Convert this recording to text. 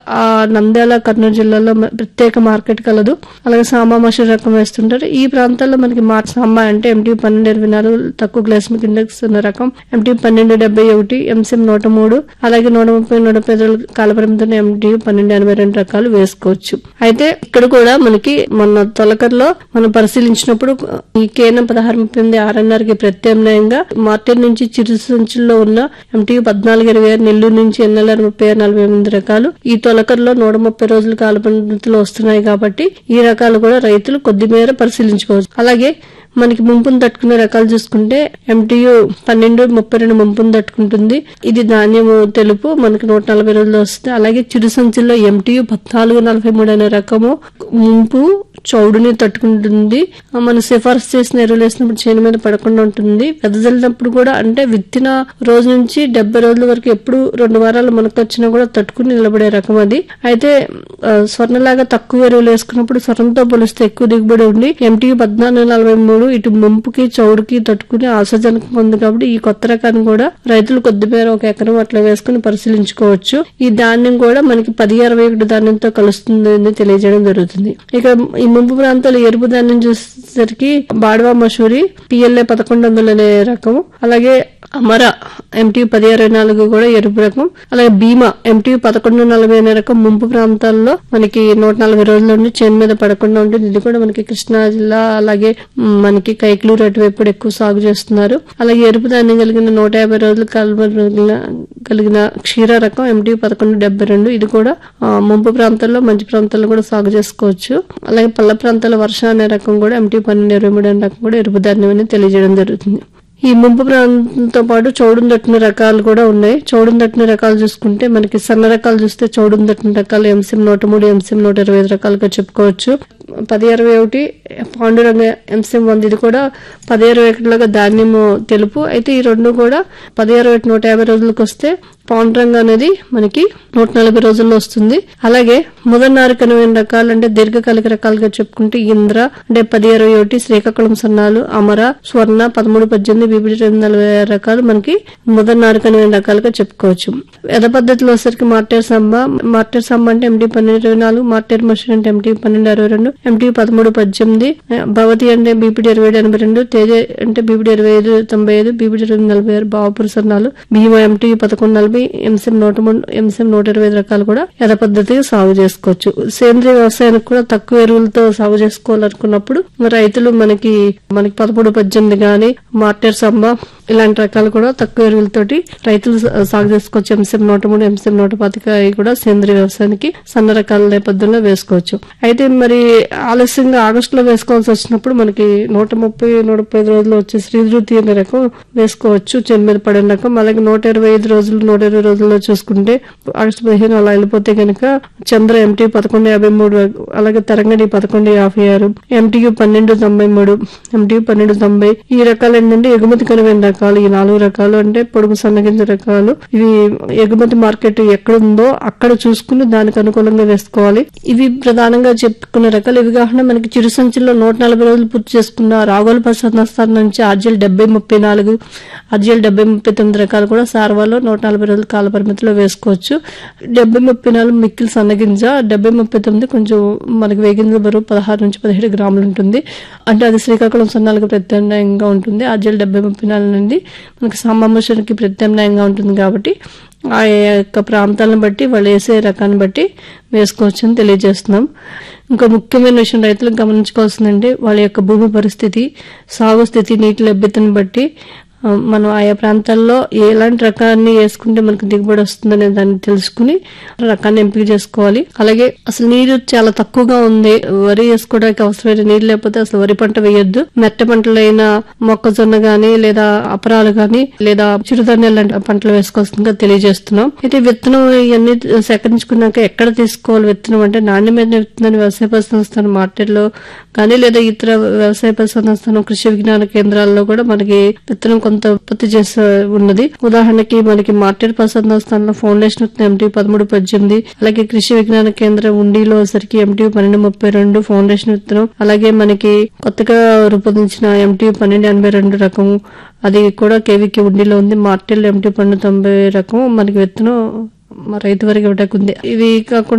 ఆ నంద్యాల కర్నూలు జిల్లాలో మ- ప్రత్యేక మార్కెట్ కలదు అలాగే సాంబా మసూర్ రకం వేస్తుంటారు ఈ ప్రాంతాల్లో మనకి మా సాంబా అంటే ఎంటీ పన్నెండు ఇరవై నాలుగు తక్కువ గ్లైసమిక్ ఇండెక్స్ ఉన్న రకం ఎంటీ పన్నెండు డెబ్బై ఒకటి ఎంసీఎం నూట మూడు అలాగే నూట ముప్పై నూట ముప్పై ఐదు రోజుల కాలపరిమితి ఎంటీ పన్నెండు ఎనభై రెండు రకాలు వేసుకోవచ్చు అయితే ఇక్కడ కూడా మనకి మన తొలకర్లో మనం పరిశీలించినప్పుడు ఈ కేనం పదహారు ముప్పై ఎనిమిది ఆర్ఎన్ఆర్ కి ప్రత్యామ్నాయంగా మార్కెట్ నుంచి చిరు సంచుల్లో ఉన్న ఎంటీ పద్నాలుగు ఇరవై ఆరు నెల్లూరు నుంచి ఎన్ఎల్ఆర్ ముప్పై ఆరు నలభై ఎనిమిది రకాలు ఈ తొలకర్లో నూట ముప్పై రోజుల కాల పరిమితిలో వస్తున్నాయి కాబట్టి ఈ రకాలు కూడా రైతులు కొద్ది మేర పరిశీలించుకోవచ్చు అలాగే మనకి ముంపును తట్టుకునే రకాలు చూసుకుంటే ఎంటీయు పన్నెండు ముప్పై రెండు ముంపును తట్టుకుంటుంది ఇది ధాన్యము తెలుపు మనకి నూట నలభై రోజులు వస్తుంది అలాగే చిరు సంచుల్లో ఎంటీయు పద్నాలుగు నలభై మూడు అనే రకము ముంపు చౌడుని తట్టుకుంటుంది ఆ, మనం సిఫార్సు చేసిన ఎరువులు వేసినప్పుడు చేను మీద పడకుండా ఉంటుంది వెదజల్లినప్పుడు కూడా అంటే విత్తిన రోజు నుంచి డెబ్బై రోజుల వరకు ఎప్పుడు రెండు వారాలు మనకు వచ్చినా కూడా తట్టుకుని నిలబడే రకం అది అయితే ఆ, స్వర్ణలాగా తక్కువ ఎరువులు వేసుకున్నప్పుడు స్వర్ణంతో పోలిస్తే ఎక్కువ దిగుబడి ఉండి ఎంటీ పద్నాలుగు నలభై మూడు ఇటు ముంపుకి చౌడుకి తట్టుకుని ఆశాజనకంగా ఉంది కాబట్టి ఈ కొత్త రకాన్ని కూడా రైతులు కొద్ది మేర ఒక ఎకరం అట్లా వేసుకుని పరిశీలించుకోవచ్చు ఈ ధాన్యం కూడా మనకి పది అరవై ఒకటి ధాన్యంతో కలుస్తుంది అని తెలియజేయడం జరుగుతుంది ఇక ఈ ముంపు ప్రాంతాలు ఎరుపు ధాన్యం చూసేసరికి బాడవా మసూరి పిఎల్ఏ పదకొండు వందలు అనే రకం అలాగే అమర ఎంటీ పది అరవై నాలుగు కూడా ఎరుపు రకం అలాగే భీమా ఎంటీ పదకొండు నలభై అనే రకం ముంపు ప్రాంతాల్లో మనకి నూట నలభై రోజుల నుండి చేను మీద పడకుండా ఉంటుంది ఇది కూడా మనకి కృష్ణా జిల్లా అలాగే మ్, మనకి కైక్లూరు అటువైపు కూడా ఎక్కువ సాగు చేస్తున్నారు అలాగే ఎరుపు ధాన్యం కలిగిన నూట యాభై రోజులు కలబడిన కలిగిన క్షీర రకం ఎంటీ పదకొండు డెబ్బై రెండు ఇది కూడా ఆ, ముంపు ప్రాంతాల్లో మంచి ప్రాంతాల్లో కూడా సాగు చేసుకోవచ్చు అలాగే పల్ల ప్రాంతాల వర్ష అనే రకం కూడా ఎంటీ పన్నెండు ఇరవై మూడు అనే రకం కూడా ఎరుపు ధాన్యం అని తెలియజేయడం జరుగుతుంది ఈ ముంపు ప్రాంతంతో పాటు చౌడును తట్టిన రకాలు కూడా ఉన్నాయి చౌడును తట్టిన రకాలు చూసుకుంటే మనకి సన్న రకాలు చూస్తే చౌడును తట్టిన రకాలు ఎంసీఎం నూట మూడు ఎంసీఎం నూట ఇరవై ఐదు రకాలుగా చెప్పుకోవచ్చు పది ఇరవై ఒకటి పాండురంగ ఎంసీఎం వంద ఇది కూడా పది ఇరవై ఒకటిలాగా ధాన్యము తెలుపు అయితే ఈ రెండు కూడా పది ఇరవై ఒకటి నూట యాభై రోజులకు వస్తే పాండురంగ అనేది మనకి నూట నలభై రోజుల్లో వస్తుంది అలాగే ముదనారికనమైన రకాలు అంటే దీర్ఘకాలిక రకాలుగా చెప్పుకుంటే ఇంద్ర అంటే పది ఇరవై ఒకటి శ్రీకాకుళం సన్నాలు అమర స్వర్ణ పదమూడు పద్దెనిమిది బీబీ రెండు నలభై ఆరు రకాలు మనకి ముదనారికనమైన రకాలుగా చెప్పుకోవచ్చు ఎద పద్ధతిలో వచ్చరికి మార్టేర్ సంబ మార్టేర్ సంబ అంటే ఎంటీ పన్నెండు ఇరవై నాలుగు మార్టేర్ మషిన్ అంటే ఎంటీ పన్నెండు అరవై రెండు ఎంటీ పదమూడు పద్దెనిమిది ఆ, భవతి అంటే బీపీడీ ఇరవై ఏడు ఎనభై రెండు తేజ అంటే బీపీడీ ఇరవై ఐదు తొంభై ఐదు బీపీడీ ఇరవై నలభై ఆరు బావపుర సన్నాలు భీమా ఎంటీ పదకొండు నలభై ఎంసీఎం నూట మూడు ఎంసీఎం నూట ఇరవై ఐదు రకాలు కూడా యథ పద్ధతిగా సాగు చేసుకోవచ్చు సేంద్రియ వ్యవసాయానికి కూడా తక్కువ ఎరువులతో సాగు చేసుకోవాలనుకున్నప్పుడు రైతులు మనకి మనకి పదమూడు పద్దెనిమిది గాని మార్టెర్ సంబ ఇలాంటి రకాలు కూడా తక్కువ ఎరువులతోటి రైతులు సా- సాగు చేసుకోవచ్చు ఎంసీఎం నూట మూడు ఎంసీఎం నూట పాతిక అవి కూడా సేంద్రియ వ్యవసాయానికి సన్న రకాల నేపథ్యంలో వేసుకోవచ్చు అయితే మరి ఆలస్యంగా ఆగస్టులో వేసుకోవాల్సి వచ్చినప్పుడు మనకి నూట ముప్పై నూట ముప్పై ఐదు రోజులు వచ్చే శ్రీధృతి అనే రకం వేసుకోవచ్చు చెన్ మీద పడిన రకం అలాగే నూట ఇరవై ఐదు రోజులు నూట ఇరవై రోజుల్లో చూసుకుంటే ఆగస్టు పదిహేను అలా వెళ్ళిపోతే కనుక చంద్ర ఎంటీ పదకొండు యాభై మూడు అలాగే తరంగడి పదకొండు యాభై ఆరు ఎంటీయు పన్నెండు తొంభై మూడు ఎంటీయు పన్నెండు తొంభై ఈ రకాలు ఏంటంటే ఎగుమతి కనువైన రకాలు ఈ నాలుగు రకాలు అంటే పొడుగు సన్నగింజ రకాలు ఇవి ఎగుమతి మార్కెట్ ఎక్కడ ఉందో అక్కడ చూసుకుని దానికి అనుకూలంగా వేసుకోవాలి ఇవి ప్రధానంగా చెప్పుకునే రకాలు ఇవి కాకుండా మనకి చిరు సంచుల్లో నూట నలభై రోజులు పూర్తి చేసుకున్న రాగోలు ప్రసన్నస్థానం నుంచి ఆర్జీఎల్ డెబ్బై ముప్పై నాలుగు ఆర్జీఎల్ డెబ్బై ముప్పై తొమ్మిది రకాలు కూడా సార్వాలో నూట నలభై రోజుల కాల పరిమితిలో వేసుకోవచ్చు డెబ్బై ముప్పై నాలుగు మిక్కిలి సన్నగింజ డెబ్బై ముప్పై తొమ్మిది కొంచెం మనకి వేగింజ బరువు పదహారు నుంచి పదిహేడు గ్రాములు ఉంటుంది అంటే అది శ్రీకాకుళం సన్నాలకు ప్రత్యామ్నాయంగా ఉంటుంది ఆర్జీఎల్ డెబ్బై ముప్పై నాలుగు నుండి మనకి సాంబాంబుషన్కి ప్రత్యామ్నాయంగా ఉంటుంది కాబట్టి ఆ యొక్క ప్రాంతాలను బట్టి వాళ్ళు వేసే రకాన్ని బట్టి వేసుకోవచ్చు అని తెలియజేస్తున్నాం ఇంకా ముఖ్యమైన విషయం రైతులకు గమనించుకోవాల్సిందంటే వాళ్ళ యొక్క భూమి పరిస్థితి సాగు స్థితి నీటి లభ్యతను బట్టి ఆ, మనం ఆయా ప్రాంతాల్లో ఎలాంటి రకాన్ని వేసుకుంటే మనకు దిగుబడి వస్తుందనే దాన్ని తెలుసుకుని రకాన్ని ఎంపిక చేసుకోవాలి అలాగే అసలు నీరు చాలా తక్కువగా ఉంది వరి వేసుకోవడానికి అవసరమైన నీరు లేకపోతే అసలు వరి పంట వేయొద్దు మెట్ట పంటలైన మొక్కజొన్న గాని లేదా అపరాలు గాని లేదా చిరుధాన్యాలు లాంటి పంటలు వేసుకోవాల్సిందిగా తెలియజేస్తున్నాం అయితే విత్తనం ఇవన్నీ సేకరించుకున్నాక ఎక్కడ తీసుకోవాలి విత్తనం అంటే నాణ్యమైన విత్తనాన్ని వ్యవసాయ పరిశోధన మార్కెట్లో కానీ లేదా ఇతర వ్యవసాయ పరిశోధన కృషి విజ్ఞాన కేంద్రాల్లో కూడా మనకి విత్తనం కొంత ఉత్పత్తి చేసే ఉన్నది ఉదాహరణకి మనకి మార్కెట్ పరిశోధన స్థానంలో ఫౌండేషన్ విత్తనం ఎంటీ పదమూడు పద్దెనిమిది అలాగే కృషి విజ్ఞాన కేంద్రం ఉండిలో సరికి ఎంటీ పన్నెండు ముప్పై రెండు ఫౌండేషన్ విత్తనం అలాగే మనకి కొత్తగా రూపొందించిన ఎంటీ పన్నెండు ఎనభై రెండు రకం అది కూడా కేవీకి ఉండిలో ఉంది మార్టెల్ ఎంటీ పన్నెండు తొంభై రకం మనకి విత్తనం రైతు వరకు ఒకటి ఉంది ఇవి కాకుండా